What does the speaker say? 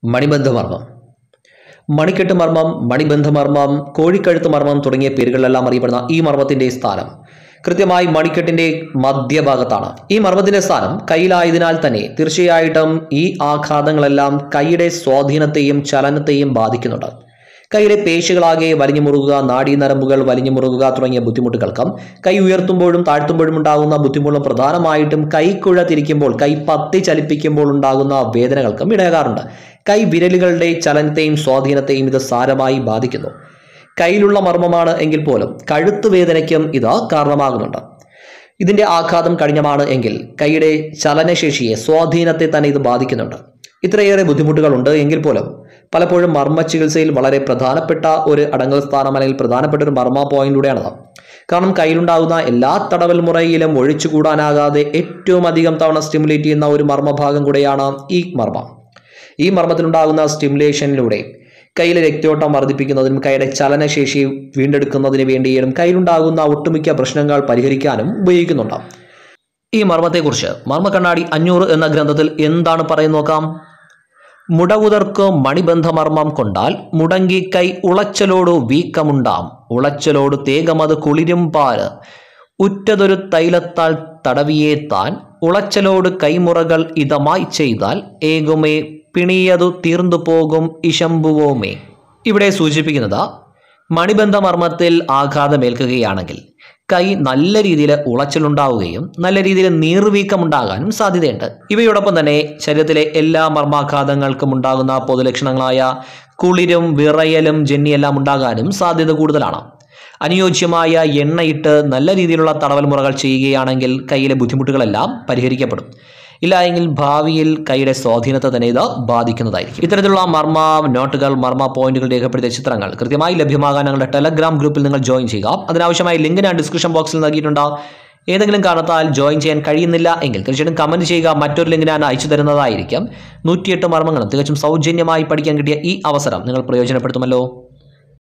മണിബന്ധമർമ്മം മണിക്കെട്ട് മർമ്മം മണിബന്ധമർമ്മം കോഴിക്കഴുത്ത് മർമ്മം തുടങ്ങിയ പേരുകളിലെല്ലാം അറിയപ്പെടുന്ന ഈ മർമ്മത്തിന്റെ സ്ഥാനം കൃത്യമായി മണിക്കെട്ടിന്റെ മധ്യഭാഗത്താണ് ഈ മർമ്മത്തിന്റെ സ്ഥാനം കയ്യിലായതിനാൽ തന്നെ തീർച്ചയായിട്ടും ഈ ആഘാതങ്ങളെല്ലാം കൈയുടെ സ്വാധീനത്തെയും ചലനത്തെയും ബാധിക്കുന്നുണ്ട് കൈയിലെ പേശികളാകെ വലിഞ്ഞു മുറുകുക നാഡീനരമ്പുകൾ വലിഞ്ഞു മുറുകുക തുടങ്ങിയ ബുദ്ധിമുട്ടുകൾക്കും കൈ ഉയർത്തുമ്പോഴും താഴ്ത്തുമ്പോഴും ഉണ്ടാകുന്ന ബുദ്ധിമുട്ടും പ്രധാനമായിട്ടും കൈക്കുഴ തിരിക്കുമ്പോൾ കൈ പത്തി ചലിപ്പിക്കുമ്പോൾ ഉണ്ടാകുന്ന വേദനകൾക്കും ഇടയാകാറുണ്ട് കൈ വിരലുകളുടെ ചലനത്തെയും സ്വാധീനത്തെയും ഇത് സാരമായി ബാധിക്കുന്നു കയ്യിലുള്ള മർമ്മമാണ് എങ്കിൽ പോലും കഴുത്ത് വേദനയ്ക്കും ഇത് കാരണമാകുന്നുണ്ട് ഇതിന്റെ ആഘാതം കഠിനമാണ് എങ്കിൽ കൈയുടെ ചലനശേഷിയെ സ്വാധീനത്തെ തന്നെ ഇത് ബാധിക്കുന്നുണ്ട് ഇത്രയേറെ ബുദ്ധിമുട്ടുകളുണ്ട് എങ്കിൽ പോലും പലപ്പോഴും മർമ്മ ചികിത്സയിൽ വളരെ പ്രധാനപ്പെട്ട ഒരു അടങ്ങൽ സ്ഥാനം അല്ലെങ്കിൽ പ്രധാനപ്പെട്ട ഒരു മർമ്മ പോയിന്റിലൂടെയാണത് കാരണം കയ്യിലുണ്ടാകുന്ന എല്ലാ തടവൽ മുറയിലും ഒഴിച്ചുകൂടാനാകാതെ ഏറ്റവും അധികം തവണ സ്റ്റിമുലേറ്റ് ചെയ്യുന്ന ഒരു മർമ്മഭാഗം കൂടെയാണ് ഈ മർമ്മം ഈ മർമ്മത്തിലുണ്ടാകുന്ന സ്റ്റിമുലേഷനിലൂടെ കയ്യിലെ രക്തയോട്ടം വർദ്ധിപ്പിക്കുന്നതിനും കൈയുടെ ചലനശേഷി വീണ്ടെടുക്കുന്നതിന് വേണ്ടിയും കയ്യിലുണ്ടാകുന്ന ഒട്ടുമിക്ക പ്രശ്നങ്ങൾ പരിഹരിക്കാനും ഉപയോഗിക്കുന്നുണ്ട് ഈ മർമ്മത്തെക്കുറിച്ച് മർമ്മ കണ്ണാടി അഞ്ഞൂറ് എന്ന ഗ്രന്ഥത്തിൽ എന്താണ് പറയുന്നത് നോക്കാം മുടകുതർക്ക് മണിബന്ധമർമ്മം കൊണ്ടാൽ മുടങ്ങി കൈ ഉളച്ചലോടു വീക്കമുണ്ടാം ഉളച്ചലോട് തേകമത് കുളിരും പാല് ഉറ്റതൊരു തൈലത്താൽ തടവിയേ താൻ ഉളച്ചലോട് കൈമുറകൾ ഇതമായി ചെയ്താൽ ഏകുമേ പിണിയതു തീർന്നു പോകും ഇശംബുവോമേ ഇവിടെ സൂചിപ്പിക്കുന്നത് മണിബന്ധമർമ്മത്തിൽ ആഘാതമേൽക്കുകയാണെങ്കിൽ കൈ നല്ല രീതിയിൽ ഉളച്ചിലുണ്ടാവുകയും നല്ല രീതിയിൽ നീർവീക്കമുണ്ടാകാനും സാധ്യതയുണ്ട് ഇവയോടൊപ്പം തന്നെ ശരീരത്തിലെ എല്ലാ മർമാഘാതങ്ങൾക്കും ഉണ്ടാകുന്ന പൊതുലക്ഷണങ്ങളായ കുളിരും വിറയലും ജന്നിയെല്ലാം ഉണ്ടാകാനും സാധ്യത കൂടുതലാണ് അനുയോജ്യമായ എണ്ണയിട്ട് നല്ല രീതിയിലുള്ള തടവൽ മുറകൾ ചെയ്യുകയാണെങ്കിൽ കയ്യിലെ ബുദ്ധിമുട്ടുകളെല്ലാം പരിഹരിക്കപ്പെടും ഇല്ല എങ്കിൽ ഭാവിയിൽ കൈയുടെ സ്വാധീനത്തെ തന്നെ ഇത് ബാധിക്കുന്നതായിരിക്കും ഇത്തരത്തിലുള്ള മർമ്മ നോട്ടുകൾ മർമ്മ പോയിന്റുകൾ രേഖപ്പെടുത്തിയ ചിത്രങ്ങൾ കൃത്യമായി ലഭ്യമാകാൻ ഞങ്ങളുടെ ടെലഗ്രാം ഗ്രൂപ്പിൽ നിങ്ങൾ ജോയിൻ ചെയ്യുക അതിനാവശ്യമായ ലിങ്ക് ഞാൻ ഡിസ്ക്രിപ്ഷൻ ബോക്സിൽ നൽകിയിട്ടുണ്ട് ഏതെങ്കിലും കാരണത്താൽ ജോയിൻ ചെയ്യാൻ കഴിയുന്നില്ല എങ്കിൽ തീർച്ചയായിട്ടും കമൻറ്റ് ചെയ്യുക മറ്റൊരു ലിങ്ക് ഞാൻ അയച്ചു തരുന്നതായിരിക്കും നൂറ്റിയെട്ട് മർമ്മങ്ങളും തികച്ചും സൗജന്യമായി പഠിക്കാൻ കിട്ടിയ ഈ അവസരം നിങ്ങൾ പ്രയോജനപ്പെടുത്തുമല്ലോ